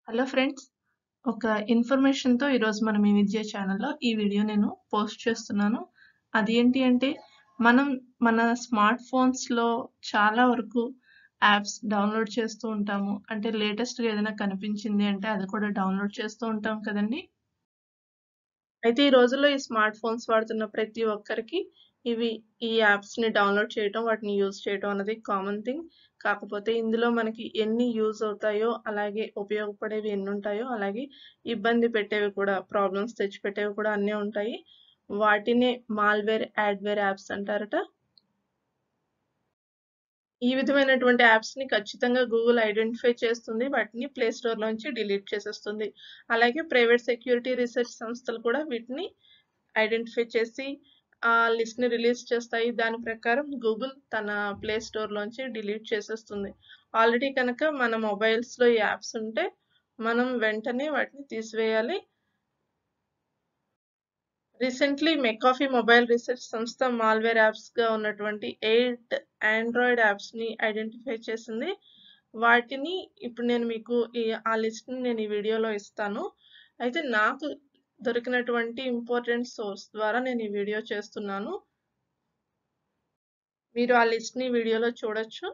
Hello friends. ఒక ఇన్ఫర్మేషన్‌తో ఈరోజు మనం ఈ విద్య ఛానెల్‌లో ఈ వీడియో నేను పోస్ట్ చేస్తున్నాను. అది ఏంటి అంటే, మనం మన స్మార్ట్ ఫోన్స్‌లో చాలా వరకు యాప్స్ డౌన్‌లోడ్ చేస్తూ ఉంటాము. అంటే లేటెస్ట్‌గా ఏదైనా కనిపించింది అంటే అది కూడా డౌన్‌లోడ్ చేస్తూ ఉంటాం కదండీ! అయితే ఈ రోజుల్లో ఈ స్మార్ట్ ఫోన్స్ వాడుతున్న ప్రతి ఒక్కరికి ఇవి ఈ యాప్స్‌ని డౌన్‌లోడ్ చేయటం, వాటిని యూజ్ చేయటం అన్నది కామన్ థింగ్. కాకపోతే ఇందులో మనకి ఎన్ని యూజ్ అవుతాయో, అలాగే ఉపయోగపడేవి ఎన్నుంటాయో, అలాగే ఇబ్బంది పెట్టేవి కూడా ప్రాబ్లమ్స్ తెచ్చిపెట్టేవి కూడా అన్నీ ఉంటాయి. వాటినే మాల్‌వేర్, యాడ్‌వేర్ యాప్స్ అంటారట. ఈ విధమైనటువంటి యాప్స్‌ని ఖచ్చితంగా గూగుల్ ఐడెంటిఫై చేస్తుంది. వాటిని ప్లే స్టోర్‌లోంచి డిలీట్ చేసేస్తుంది. అలాగే ప్రైవేట్ సెక్యూరిటీ రిసర్చ్ సంస్థలు కూడా వీటిని ఐడెంటిఫై చేసి ఆ లిస్ట్‌ని రిలీజ్ చేస్తాయి. దాని ప్రకారం గూగుల్ తన ప్లే స్టోర్‌లోంచి డిలీట్ చేసేస్తుంది. ఆల్రెడీ కనుక మన మొబైల్స్‌లో ఈ యాప్స్ ఉంటే మనం వెంటనే వాటిని తీసివేయాలి. రీసెంట్‌లీ మెకాఫీ మొబైల్ రిసర్చ్ సంస్థ మాల్‌వేర్ యాప్స్‌గా ఉన్నటువంటి 8 ఆండ్రాయిడ్ యాప్స్‌ని ఐడెంటిఫై చేసింది. వాటిని ఇప్పుడు నేను మీకు ఈ ఆ లిస్ట్‌ని నేను ఈ వీడియోలో ఇస్తాను. అయితే నాకు దొరికినటువంటి ఇంపార్టెంట్ సోర్స్ ద్వారా నేను ఈ వీడియో చేస్తున్నాను. మీరు ఆ లిస్ట్‌ని వీడియోలో చూడొచ్చు.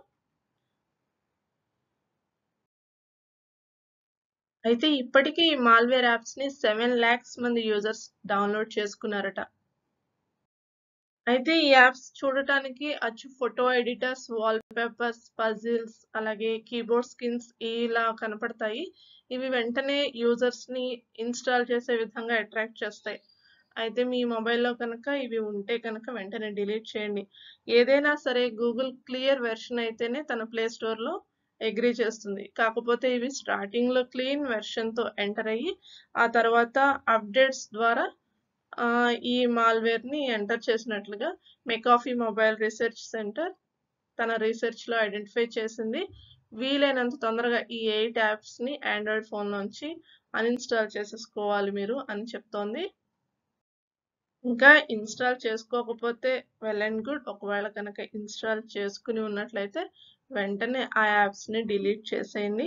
అయితే ఇప్పటికి ఈ మాల్‌వేర్ యాప్స్‌ని 7,00,000 మంది యూజర్స్ డౌన్‌లోడ్ చేసుకున్నారట. అయితే ఈ యాప్స్ చూడటానికి అచ్చు ఫోటో ఎడిటర్స్, వాల్‌పేపర్స్, పజిల్స్ అలాగే కీబోర్డ్ స్కిన్స్ ఇలా కనపడతాయి. ఇవి వెంటనే యూజర్స్‌ని ఇన్‌స్టాల్ చేసే విధంగా అట్రాక్ట్ చేస్తాయి. అయితే మీ మొబైల్‌లో కనుక ఇవి ఉంటే కనుక వెంటనే డిలీట్ చేయండి. ఏదైనా సరే గూగుల్ క్లియర్ వెర్షన్ అయితేనే తన ప్లే స్టోర్‌లో అగ్రీ చేస్తుంది. కాకపోతే ఇవి స్టార్టింగ్‌లో క్లీన్ వెర్షన్‌తో ఎంటర్ అయ్యి, ఆ తర్వాత అప్‌డేట్స్ ద్వారా ఆహ్, ఈ మాల్‌వేర్‌ని ఎంటర్ చేసినట్లుగా మెకాఫీ మొబైల్ రిసర్చ్ సెంటర్ తన రిసర్చ్‌లో ఐడెంటిఫై చేసింది. వీలైనంత తొందరగా ఈ 8 యాప్స్‌ని ఆండ్రాయిడ్ ఫోన్‌లోంచి అన్‌ఇన్‌స్టాల్ చేసేసుకోవాలి మీరు అని చెప్తోంది. ఇంకా ఇన్‌స్టాల్ చేసుకోకపోతే వెల్ అండ్ గుడ్. ఒకవేళ కనుక ఇన్‌స్టాల్ చేసుకొని ఉన్నట్లయితే వెంటనే ఆ యాప్స్‌ని డిలీట్ చేసేయండి.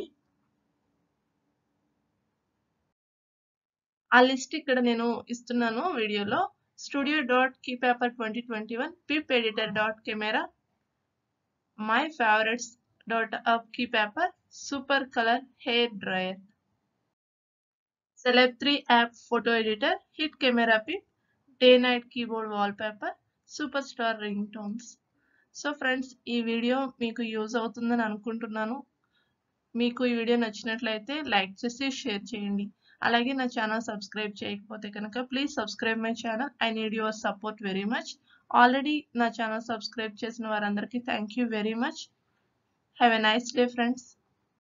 ఆ లిస్ట్ ఇక్కడ నేను ఇస్తున్నాను వీడియోలో. Studio dot keypaper 2021, pip editor dot camera, my favourites dot up keypaper, super colour hair dryer, celeb 3 app photo editor, hit camera pip, day night keyboard wallpaper, super star ring tones. So friends ఈ video మీకు use అవుతుందని అనుకుంటున్నాను. మీకు ఈ video నచ్చినట్లయితే like చేసి share చేయండి. అలాగే నా ఛానల్ సబ్స్క్రైబ్ చేయకపోతే కనుక please subscribe my channel. I need your support very much. Already నా ఛానల్ సబ్స్క్రైబ్ చేసిన వారందరికీ thank you very much. Have a nice day friends.